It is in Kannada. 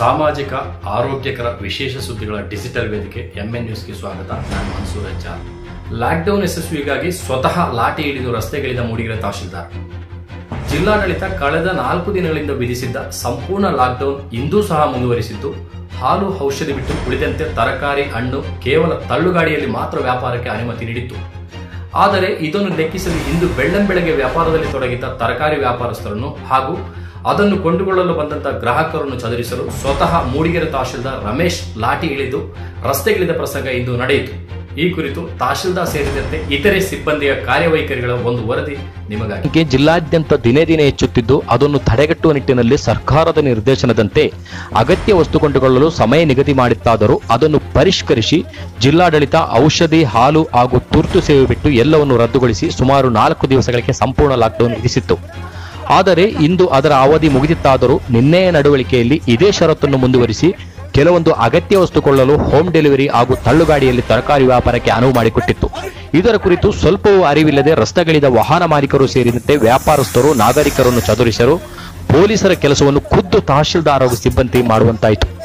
ಸಾಮಾಜಿಕ ಆರೋಗ್ಯಕರ ವಿಶೇಷ ಸುದ್ದಿಗಳ ಡಿಜಿಟಲ್ ವೇದಿಕೆ ಎಂಎನ್ ನ್ಯೂಸ್ಗೆ ಸ್ವಾಗತ ನಾನು ಮನ್ಸೂರ್ ಅಜ್ಜಾ ಲಾಕ್ಡೌನ್ ಯಶಸ್ವಿಗಾಗಿ ಸ್ವತಃ ಲಾಠಿ ಹಿಡಿದು ರಸ್ತೆಗಿಳಿದ ಮೂಡಿಗೆರೆ ತಹಶೀಲ್ದಾರ್ ಜಿಲ್ಲಾಡಳಿತ ಕಳೆದ ನಾಲ್ಕು ದಿನಗಳಿಂದ ವಿಧಿಸಿದ್ದ ಸಂಪೂರ್ಣ ಲಾಕ್ಡೌನ್ ಇಂದೂ ಸಹ ಮುಂದುವರಿಸಿದ್ದು ಹಾಲು ಔಷಧಿ ಬಿಟ್ಟು ಉಳಿದಂತೆ ತರಕಾರಿ ಹಣ್ಣು ಕೇವಲ ತಳ್ಳುಗಾಡಿಯಲ್ಲಿ ಮಾತ್ರ ವ್ಯಾಪಾರಕ್ಕೆ ಅನುಮತಿ ನೀಡಿತ್ತು ಆದರೆ ಇದನ್ನು ಲೆಕ್ಕಿಸಲು ಇಂದು ಬೆಳ್ಳಂಬೆಳಗ್ಗೆ ವ್ಯಾಪಾರದಲ್ಲಿ ತೊಡಗಿದ್ದ ತರಕಾರಿ ವ್ಯಾಪಾರಸ್ಥರನ್ನು ಹಾಗೂ ಅದನ್ನು ಕೊಂಡುಕೊಳ್ಳಲು ಬಂದಂತಹ ಗ್ರಾಹಕರನ್ನು ಚದುರಿಸಲು ಸ್ವತಃ ಮೂಡಿಗೆರೆ ತಹಶೀಲ್ದಾರ್ ರಮೇಶ್ ಲಾಠಿ ಇಳಿದು ರಸ್ತೆಗಿಳಿದ ಪ್ರಸಂಗ ಇಂದು ನಡೆಯಿತು ಈ ಕುರಿತು ತಹಶೀಲ್ದಾರ್ ಸೇರಿದಂತೆ ಇತರೆ ಸಿಬ್ಬಂದಿಯ ಕಾರ್ಯವೈಖರಿಗಳ ಒಂದು ವರದಿ ನಿಮಗಾಗಿ ಸಂಖ್ಯೆ ಜಿಲ್ಲಾದ್ಯಂತ ದಿನೇ ದಿನೇ ಹೆಚ್ಚುತ್ತಿದ್ದು ಅದನ್ನು ತಡೆಗಟ್ಟುವ ನಿಟ್ಟಿನಲ್ಲಿ ಸರ್ಕಾರದ ನಿರ್ದೇಶನದಂತೆ ಅಗತ್ಯ ವಸ್ತು ಕೊಂಡುಕೊಳ್ಳಲು ಸಮಯ ನಿಗದಿ ಮಾಡಿತ್ತಾದರೂ ಅದನ್ನು ಪರಿಷ್ಕರಿಸಿ ಜಿಲ್ಲಾಡಳಿತ ಔಷಧಿ ಹಾಲು ಹಾಗೂ ತುರ್ತು ಸೇವೆ ಬಿಟ್ಟು ಎಲ್ಲವನ್ನು ರದ್ದುಗೊಳಿಸಿ ಸುಮಾರು ನಾಲ್ಕು ದಿವಸಗಳಿಗೆ ಸಂಪೂರ್ಣ ಲಾಕ್ಡೌನ್ ವಿಧಿಸಿತ್ತು ಆದರೆ ಇಂದು ಅದರ ಅವಧಿ ಮುಗಿದಿತ್ತಾದರೂ ನಿನ್ನೆಯ ನಡವಳಿಕೆಯಲ್ಲಿ ಇದೇ ಷರತ್ತನ್ನು ಮುಂದುವರಿಸಿ ಕೆಲವೊಂದು ಅಗತ್ಯ ವಸ್ತು ಕೊಳ್ಳಲು ಹೋಮ್ ಡೆಲಿವರಿ ಹಾಗೂ ತಳ್ಳುಗಾಡಿಯಲ್ಲಿ ತರಕಾರಿ ವ್ಯಾಪಾರಕ್ಕೆ ಅನುವು ಮಾಡಿಕೊಟ್ಟಿತ್ತು ಇದರ ಕುರಿತು ಸ್ವಲ್ಪವೂ ಅರಿವಿಲ್ಲದೆ ರಸ್ತೆಗಳಿದ ವಾಹನ ಮಾಲೀಕರು ಸೇರಿದಂತೆ ವ್ಯಾಪಾರಸ್ಥರು ನಾಗರಿಕರನ್ನು ಚದುರಿಸಲು ಪೊಲೀಸರ ಕೆಲಸವನ್ನು ಖುದ್ದು ತಹಶೀಲ್ದಾರ್ ಹಾಗೂ ಸಿಬ್ಬಂದಿ ಮಾಡುವಂತಾಯಿತು